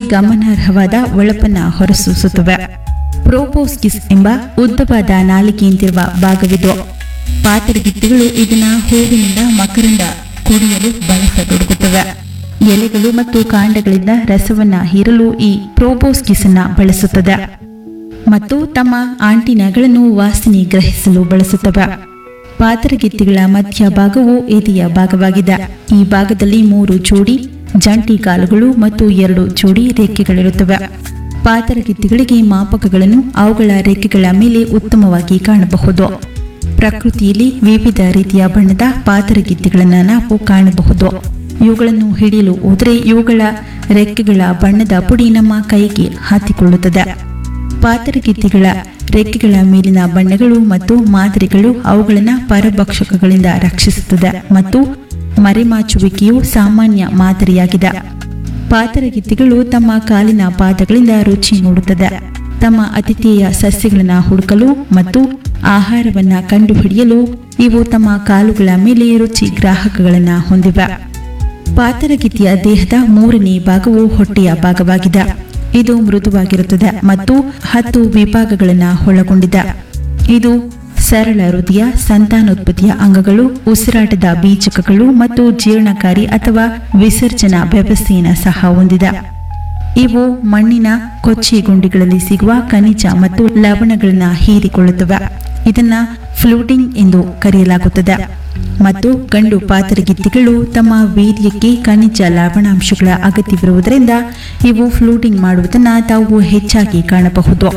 ಗಮನಾರ್ಹವಾದ ಒಳಪನ್ನ ಹೊರಸೂಸುತ್ತವೆ ಪ್ರೋಪೋಸ್ಕಿಸ್ ಎಂಬ ಉದ್ದವಾದ ನಾಲಿಗೆಯಂತಿರುವ ಭಾಗವಿದು ಪಾತರಗಿತ್ತಿಗಳು ಇದನ್ನ ಹೂವಿನಿಂದ ಮಕರಂದ ಕುಡಿಯಲು ಬಳಸತೊಡಗುತ್ತವೆ ಎಲೆಗಳು ಮತ್ತು ಕಾಂಡಗಳಿಂದ ರಸವನ್ನ ಹೀರಲು ಈ ಪ್ರೋಪೋಸ್ಕಿಸ್ ಅನ್ನ ಬಳಸುತ್ತದೆ ಮತ್ತು ತಮ್ಮ ಆಂಟಿನಗಳನ್ನು ವಾಸನೆ ಗ್ರಹಿಸಲು ಬಳಸುತ್ತವೆ ಪಾತರಗಿತ್ತಿಗಳ ಮಧ್ಯ ಭಾಗವು ಎದೆಯ ಭಾಗವಾಗಿದೆ ಈ ಭಾಗದಲ್ಲಿ ಮೂರು ಜೋಡಿ ಜಂಟಿ ಕಾಲುಗಳು ಮತ್ತು ಎರಡು ಜೋಡಿ ರೆಕ್ಕೆಗಳಿರುತ್ತವೆ ಪಾತರಗಿತ್ತಿಗಳಿಗೆ ಮಾಪಕಗಳನ್ನು ಅವುಗಳ ರೆಕ್ಕೆಗಳ ಮೇಲೆ ಉತ್ತಮವಾಗಿ ಕಾಣಬಹುದು ಪ್ರಕೃತಿಯಲ್ಲಿ ವಿವಿಧ ರೀತಿಯ ಬಣ್ಣದ ಪಾತರಗಿತ್ತಿಗಳನ್ನು ನಾವು ಕಾಣಬಹುದು ಇವುಗಳನ್ನು ಹಿಡಿಯಲು ಹೋದರೆ ಇವುಗಳ ರೆಕ್ಕೆಗಳ ಬಣ್ಣದ ಪುಡಿ ನಮ್ಮ ಕೈಗೆ ಹತ್ತಿಕೊಳ್ಳುತ್ತದೆ ಪಾತರಗಿತ್ತಿಗಳ ರೆಕ್ಕೆಗಳ ಮೇಲಿನ ಬಣ್ಣಗಳು ಮತ್ತು ಮಾದರಿಗಳು ಅವುಗಳನ್ನು ಪರಭಕ್ಷಕಗಳಿಂದ ರಕ್ಷಿಸುತ್ತದೆ ಮತ್ತು ಮರೆಮಾಚುವಿಕೆಯು ಸಾಮಾನ್ಯ ಮಾದರಿಯಾಗಿದೆ ಪಾತರಗಿತ್ತಿಗಳು ತಮ್ಮ ಕಾಲಿನ ಪಾದಗಳಿಂದ ರುಚಿ ನೋಡುತ್ತದೆ ತಮ್ಮ ಅತಿಥೇಯ ಸಸ್ಯಗಳನ್ನು ಹುಡುಕಲು ಮತ್ತು ಆಹಾರವನ್ನ ಕಂಡುಹಿಡಿಯಲು ಇವು ತಮ್ಮ ಕಾಲುಗಳ ಮೇಲೆ ರುಚಿ ಗ್ರಾಹಕಗಳನ್ನು ಹೊಂದಿವೆ ಪಾತರಗಿತ್ತಿಯ ದೇಹದ ಮೂರನೇ ಭಾಗವು ಹೊಟ್ಟೆಯ ಭಾಗವಾಗಿದೆ ಇದು ಮೃದುವಾಗಿರುತ್ತದೆ ಮತ್ತು ಹತ್ತು ವಿಭಾಗಗಳನ್ನು ಒಳಗೊಂಡಿದೆ ಇದು ಸರಳ ಹೃದಯ ಸಂತಾನೋತ್ಪತ್ತಿಯ ಅಂಗಗಳು ಉಸಿರಾಟದ ಬೀಜಕಗಳು ಮತ್ತು ಜೀರ್ಣಕಾರಿ ಅಥವಾ ವಿಸರ್ಜನಾ ವ್ಯವಸ್ಥೆಯನ್ನು ಸಹ ಹೊಂದಿದೆ ಇವು ಮಣ್ಣಿನ ಕೊಚ್ಚಿ ಗುಂಡಿಗಳಲ್ಲಿ ಸಿಗುವ ಖನಿಜ ಮತ್ತು ಲವಣಗಳನ್ನು ಹೀರಿಕೊಳ್ಳುತ್ತವೆ ಇದನ್ನ ಫ್ಲೂಟಿಂಗ್ ಎಂದು ಕರೆಯಲಾಗುತ್ತದೆ ಮತ್ತು ಗಂಡು ಪಾತರಗಿತ್ತಿಗಳು ತಮ್ಮ ವೀರ್ಯಕ್ಕೆ ಖನಿಜ ಲವಣಾಂಶಗಳ ಅಗತ್ಯವಿರುವುದರಿಂದ ಇವು ಫ್ಲೂಟಿಂಗ್ ಮಾಡುವುದನ್ನು ತಾವು ಹೆಚ್ಚಾಗಿ ಕಾಣಬಹುದು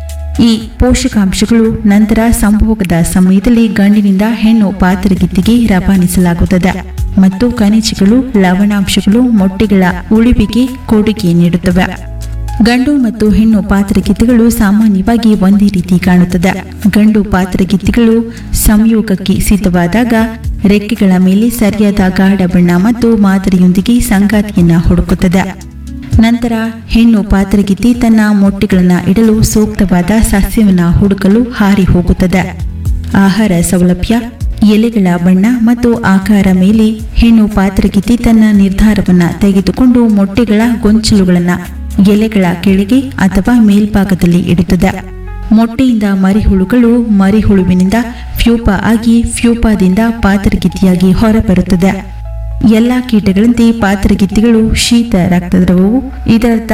ಈ ಪೋಷಕಾಂಶಗಳು ನಂತರ ಸಂಭೋಗದ ಸಮಯದಲ್ಲಿ ಗಂಡಿನಿಂದ ಹೆಣ್ಣು ಪಾತರಗಿತ್ತಿಗೆ ರವಾನಿಸಲಾಗುತ್ತದೆ ಮತ್ತು ಖನಿಜಗಳು ಲವಣಾಂಶಗಳು ಮೊಟ್ಟೆಗಳ ಉಳಿವಿಗೆ ಕೊಡುಗೆ ನೀಡುತ್ತವೆ ಗಂಡು ಮತ್ತು ಹೆಣ್ಣು ಪಾತರಗಿತ್ತಿಗಳು ಸಾಮಾನ್ಯವಾಗಿ ಒಂದೇ ರೀತಿ ಕಾಣುತ್ತದೆ ಗಂಡು ಪಾತರಗಿತ್ತಿಗಳು ಸಂಯೋಗಕ್ಕೆ ಸಿದ್ಧವಾದಾಗ ರೆಕ್ಕೆಗಳ ಮೇಲೆ ಸರಿಯಾದ ಗಾಢ ಬಣ್ಣ ಮತ್ತು ಮಾದರಿಯೊಂದಿಗೆ ಸಂಗಾತಿಯನ್ನ ಹುಡುಕುತ್ತದೆ ನಂತರ ಹೆಣ್ಣು ಪಾತರಗಿತ್ತಿ ತನ್ನ ಮೊಟ್ಟೆಗಳನ್ನು ಇಡಲು ಸೂಕ್ತವಾದ ಸಸ್ಯವನ್ನು ಹುಡುಕಲು ಹಾರಿ ಹೋಗುತ್ತದೆ ಆಹಾರ ಸೌಲಭ್ಯ ಎಲೆಗಳ ಬಣ್ಣ ಮತ್ತು ಆಕಾರ ಮೇಲೆ ಹೆಣ್ಣು ಪಾತರಗಿತ್ತಿ ತನ್ನ ನಿರ್ಧಾರವನ್ನ ತೆಗೆದುಕೊಂಡು ಮೊಟ್ಟೆಗಳ ಗೊಂಚಲುಗಳನ್ನು ಎಲೆಗಳ ಕೆಳಗೆ ಅಥವಾ ಮೇಲ್ಭಾಗದಲ್ಲಿ ಇಡುತ್ತದೆ ಮೊಟ್ಟೆಯಿಂದ ಮರಿಹುಳುಗಳು ಮರಿಹುಳುವಿನಿಂದ ಫ್ಯೂಪ ಆಗಿ ಫ್ಯೂಪಾದಿಂದ ಪಾತರಗಿತ್ತಿಯಾಗಿ ಹೊರಬರುತ್ತದೆ ಎಲ್ಲ ಕೀಟಗಳಂತೆ ಪಾತರಗಿತ್ತಿಗಳು ಶೀತ ರಕ್ತದ್ರವವು ಇದರರ್ಥ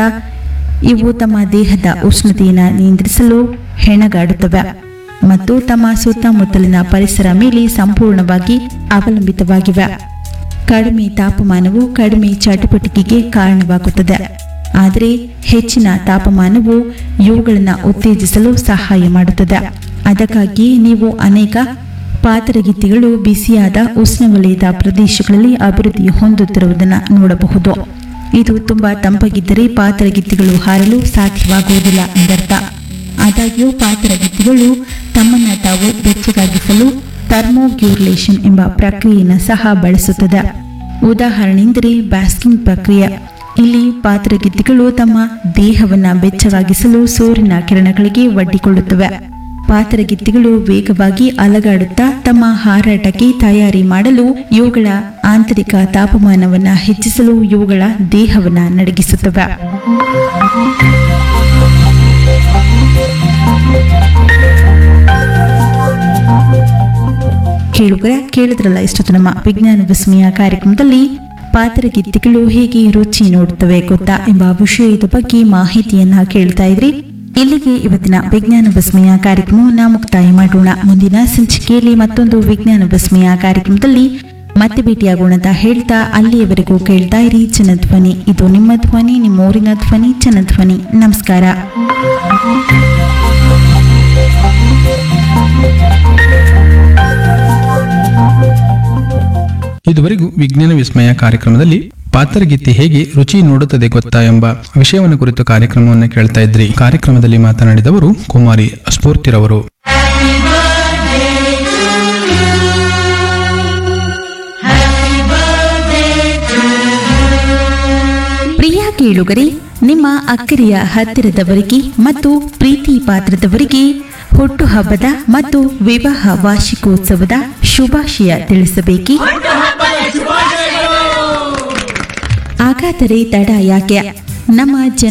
ಇವು ತಮ್ಮ ದೇಹದ ಉಷ್ಣತೆಯನ್ನು ನಿಯಂತ್ರಿಸಲು ಹೆಣಗಾಡುತ್ತವೆ ಮತ್ತು ತಮ್ಮ ಸುತ್ತಮುತ್ತಲಿನ ಪರಿಸರ ಮೇಲೆ ಸಂಪೂರ್ಣವಾಗಿ ಅವಲಂಬಿತವಾಗಿವೆ ಕಡಿಮೆ ತಾಪಮಾನವು ಕಡಿಮೆ ಚಟುವಟಿಕೆಗೆ ಕಾರಣವಾಗುತ್ತದೆ ಆದರೆ ಹೆಚ್ಚಿನ ತಾಪಮಾನವು ಇವುಗಳನ್ನು ಉತ್ತೇಜಿಸಲು ಸಹಾಯ ಮಾಡುತ್ತದೆ ಅದಕ್ಕಾಗಿ ನೀವು ಅನೇಕ ಪಾತರಗಿತ್ತಿಗಳು ಬಿಸಿಯಾದ ಉಷ್ಣವಲಯದ ಪ್ರದೇಶಗಳಲ್ಲಿ ಅಭಿವೃದ್ಧಿ ಹೊಂದುತ್ತಿರುವುದನ್ನು ನೋಡಬಹುದು ಇದು ತುಂಬಾ ತಂಪಾಗಿದ್ದರೆ ಪಾತರಗಿತ್ತಿಗಳು ಹಾರಲು ಸಾಧ್ಯವಾಗುವುದಿಲ್ಲ ಎಂದರ್ಥ ಆದಾಗ್ಯೂ ಪಾತರಗಿತ್ತಿಗಳು ತಮ್ಮನ್ನ ತಾವು ಬೆಚ್ಚಗಾಗಿಸಲು ಥರ್ಮೋಗ್ಯೂರ್ಲೇಷನ್ ಎಂಬ ಪ್ರಕ್ರಿಯೆಯನ್ನು ಸಹ ಬಳಸುತ್ತದೆ ಉದಾಹರಣೆಯೆಂದರೆ ಬ್ಯಾಸ್ಕಿಂಗ್ ಪ್ರಕ್ರಿಯೆ ಇಲ್ಲಿ ಪಾತರಗಿತ್ತಿಗಳು ತಮ್ಮ ದೇಹವನ್ನ ಬೆಚ್ಚಗಾಗಿಸಲು ಸೂರ್ಯನ ಕಿರಣಗಳಿಗೆ ಒಡ್ಡಿಕೊಳ್ಳುತ್ತವೆ ಪಾತರಗಿತ್ತಿಗಳು ವೇಗವಾಗಿ ಅಲಗಾಡುತ್ತಾ ತಮ್ಮ ಹಾರಾಟಕ್ಕೆ ತಯಾರಿ ಮಾಡಲು ಇವುಗಳ ಆಂತರಿಕ ತಾಪಮಾನವನ್ನು ಹೆಚ್ಚಿಸಲು ಇವುಗಳ ದೇಹವನ್ನ ನಡಗಿಸುತ್ತವೆ ಕೇಳುಗರೆ ಕೇಳಿದ್ರಲ್ಲ ಇಷ್ಟೊತ್ತು ನಮ್ಮ ವಿಜ್ಞಾನ ವಿಸ್ಮಯ ಕಾರ್ಯಕ್ರಮದಲ್ಲಿ ಪಾತರಗಿತ್ತಿಗಳು ಹೇಗೆ ರುಚಿ ನೋಡುತ್ತವೆ ಗೊತ್ತಾ ಎಂಬ ವಿಷಯದ ಬಗ್ಗೆ ಮಾಹಿತಿಯನ್ನ ಕೇಳ್ತಾ ಇದ್ರಿ ಇಲ್ಲಿಗೆ ಇವತ್ತಿನ ವಿಜ್ಞಾನ ವಿಸ್ಮಯ ಕಾರ್ಯಕ್ರಮವನ್ನ ಮುಕ್ತಾಯ ಮಾಡೋಣ ಮುಂದಿನ ಸಂಚಿಕೆಯಲ್ಲಿ ಮತ್ತೊಂದು ವಿಜ್ಞಾನ ವಿಸ್ಮಯ ಕಾರ್ಯಕ್ರಮದಲ್ಲಿ ಮತ್ತೆ ಭೇಟಿಯಾಗೋಣ ಅಂತ ಹೇಳ್ತಾ ಅಲ್ಲಿಯವರೆಗೂ ಕೇಳ್ತಾ ಇರಿ ಜನಧ್ವನಿ ಇದು ನಿಮ್ಮ ಧ್ವನಿ ನಿಮ್ಮ ಊರಿನ ಧ್ವನಿ ಜನಧ್ವನಿ ನಮಸ್ಕಾರ ಇದುವರೆಗೂ ವಿಜ್ಞಾನ ವಿಸ್ಮಯ ಕಾರ್ಯಕ್ರಮದಲ್ಲಿ ಪಾತರಗಿತ್ತಿ ಹೇಗೆ ರುಚಿ ನೋಡುತ್ತದೆ ಗೊತ್ತಾ ಎಂಬ ವಿಷಯವನ್ನು ಕುರಿತು ಕಾರ್ಯಕ್ರಮವನ್ನು ಕೇಳ್ತಾ ಇದ್ರಿ ಕಾರ್ಯಕ್ರಮದಲ್ಲಿ ಮಾತನಾಡಿದವರು ಕುಮಾರಿ ಸ್ಫೂರ್ತಿರವರು ಪ್ರಿಯ ಕೇಳುಗರೆ ನಿಮ್ಮ ಅಕ್ಕರೆಯ ಹತ್ತಿರದವರಿಗೆ ಮತ್ತು ಪ್ರೀತಿ ಪಾತ್ರದವರಿಗೆ ಹುಟ್ಟುಹಬ್ಬದ ಮತ್ತು ವಿವಾಹ ವಾರ್ಷಿಕೋತ್ಸವದ ಶುಭಾಶಯ ತಿಳಿಸಬೇಕೇ ಹಾಗಾದರೆ ತಡ ಯಾಕೆ ನಮ್ಮ ಜನ